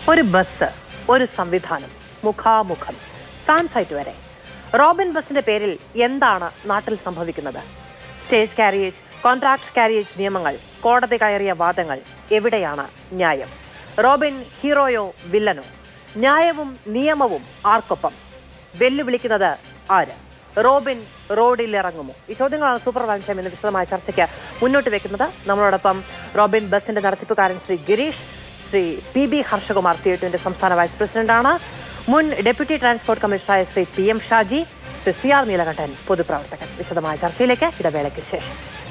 ഒരു ബസ് ഒരു സംവിധാനം മുഖാമുഖം ഫാൻ സൈറ്റ് വരെ റോബിൻ ബസിന്റെ പേരിൽ എന്താണ് നാട്ടിൽ സംഭവിക്കുന്നത് സ്റ്റേജ് കാരിയേജ് കോൺട്രാക്ട് കാരിയേജ് നിയമങ്ങൾ കോടതി കയറിയ വാദങ്ങൾ എവിടെയാണ് ന്യായം റോബിൻ ഹീറോയോ വില്ലനോ ന്യായവും നിയമവും ആർക്കൊപ്പം വെല്ലുവിളിക്കുന്നത് ആര് റോബിൻ റോഡിൽ ഇറങ്ങുമോ ഈ ചോദ്യങ്ങളാണ് സൂപ്പർ വാൻഷം എന്ന വിശദമായ ചർച്ചയ്ക്ക് മുന്നോട്ട് വെക്കുന്നത് നമ്മളോടൊപ്പം റോബിൻ ബസിന്റെ നടത്തിപ്പുകാരൻ Shri Girish Shri P B Harshakumar C ടുവിന്റെ സംസ്ഥാന വൈസ് പ്രസിഡന്റാണ് മുൻ ഡെപ്യൂട്ടി ട്രാൻസ്പോർട്ട് കമ്മീഷണറായ Shri P M Shaji Shri C R Neelakantan പൊതുപ്രവർത്തകൻ വിശദമായ ചർച്ചയിലേക്ക് ഇടവേളയ്ക്ക് ശേഷം